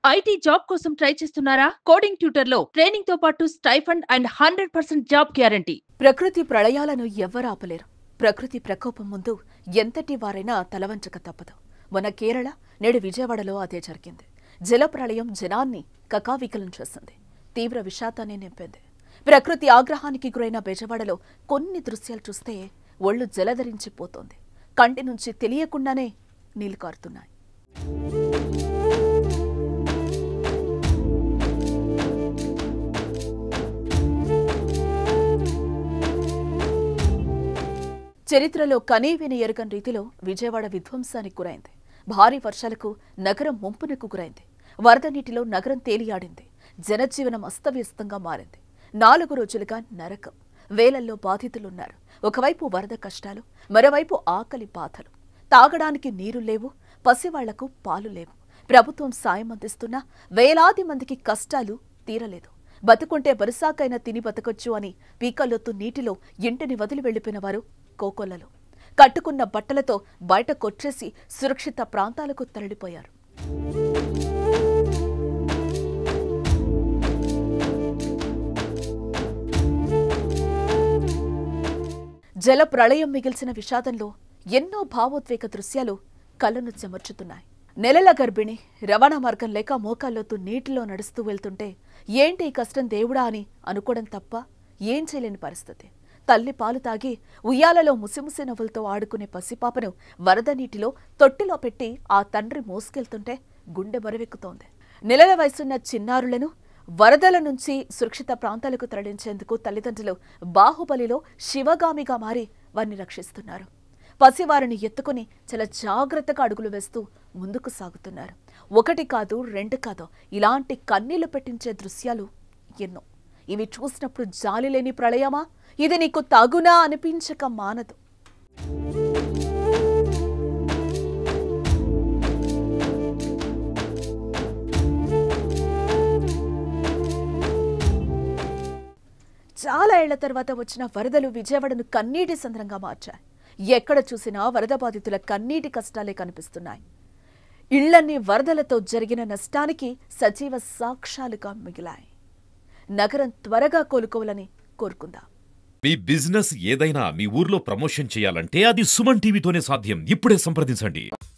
IT job కోసం try చేస్తున్నారా coding tutor లో ట్రైనింగ్ తో పాటు stipend and hundred percent job guarantee ప్రకృతి ప్రళయాలను ఎవ్వరు ఆపలేరు ప్రకృతి ప్రకోపం ముందు ఎంతటి వారైనా తలవంచక తప్పదు మన కేరళ నేడు విజయవాడలో అదే జరిగింది జల ప్రళయం జనాన్ని కకావికలం చేసింది తీవ్ర విషాదాన్ని నింపింది ప్రకృతి ఆగ్రహానికి గురైన బెజవాడలో కొన్ని దృశ్యాలు చూస్తే ఒళ్ళు జలధరించిపోతోంది కంటి నుంచి తెలియకుండానే నీళ్లు కారుతున్నాయి చరిత్రలో కనీవిని ఎరుగని రీతిలో విజయవాడ విధ్వంసానికి గురైంది భారీ వర్షాలకు నగరం ముంపునకు గురైంది వరద నీటిలో నగరం తేలియాడింది జనజీవనం అస్తవ్యస్తంగా మారింది నాలుగు రోజులుగా నరకం వేలల్లో బాధితులున్నారు ఒకవైపు వరద కష్టాలు మరోవైపు ఆకలి బాధలు తాగడానికి నీరు లేవు పసివాళ్లకు పాలు లేవు ప్రభుత్వం సాయం అందిస్తున్నా వేలాది మందికి కష్టాలు తీరలేదు బతుకుంటే బరుసాకైనా తిని బతకొచ్చు అని పీకల్లోతు నీటిలో ఇంటిని వదిలి వెళ్లిపోయిన వారు కోకొల్లలు కట్టుకున్న బట్టలతో బయట కొచ్చేసి సురక్షిత ప్రాంతాలకు తరలిపోయారు జల ప్రళయం మిగిల్చిన విషాదంలో ఎన్నో భావోద్వేగ దృశ్యాలు కళ్ళను చెమర్చుతున్నాయి నెలల గర్భిణి రవాణా మార్గం లేక మోకాల్లోతు నీటిలో నడుస్తూ వెళ్తుంటే ఏంటి ఈ కష్టం దేవుడా అని అనుకోవడం తప్ప ఏం చేయలేని పరిస్థితి తల్లి పాలు తాగి ఉయ్యాలలో ముసిముసి నవ్వులతో ఆడుకునే పసిపాపను వరద నీటిలో తొట్టిలో పెట్టి ఆ తండ్రి మోసుకెళ్తుంటే గుండె బరువెక్కుతోంది నెలల వయసున్న చిన్నారులను వరదల నుంచి సురక్షిత ప్రాంతాలకు తరలించేందుకు తల్లిదండ్రులు బాహుబలిలో శివగామిగా మారి వారిని రక్షిస్తున్నారు పసివారిని ఎత్తుకుని చాలా జాగ్రత్తగా అడుగులు వేస్తూ ముందుకు సాగుతున్నారు ఒకటి కాదు రెండు కాదు ఇలాంటి కన్నీళ్లు పెట్టించే దృశ్యాలు ఎన్నో ఇవి చూసినప్పుడు జాలి లేని ప్రళయమా ఇది నీకు తగునా అనిపించక మానదు చాలా ఏళ్ల తర్వాత వచ్చిన వరదలు విజయవాడను కన్నీటి సంద్రంగా మార్చాయి ఎక్కడ చూసినా వరద బాధితుల కన్నీటి కష్టాలే కనిపిస్తున్నాయి ఇళ్లన్నీ వరదలతో జరిగిన నష్టానికి సజీవ సాక్ష్యాలుగా మిగిలాయి నగరం త్వరగా కోలుకోవాలని కోరుకుందాం మీ బిజినెస్ ఏదైనా మీ ఊర్లో ప్రమోషన్ చేయాలంటే అది సుమన్ టీవీతోనే సాధ్యం ఇప్పుడే సంప్రదించండి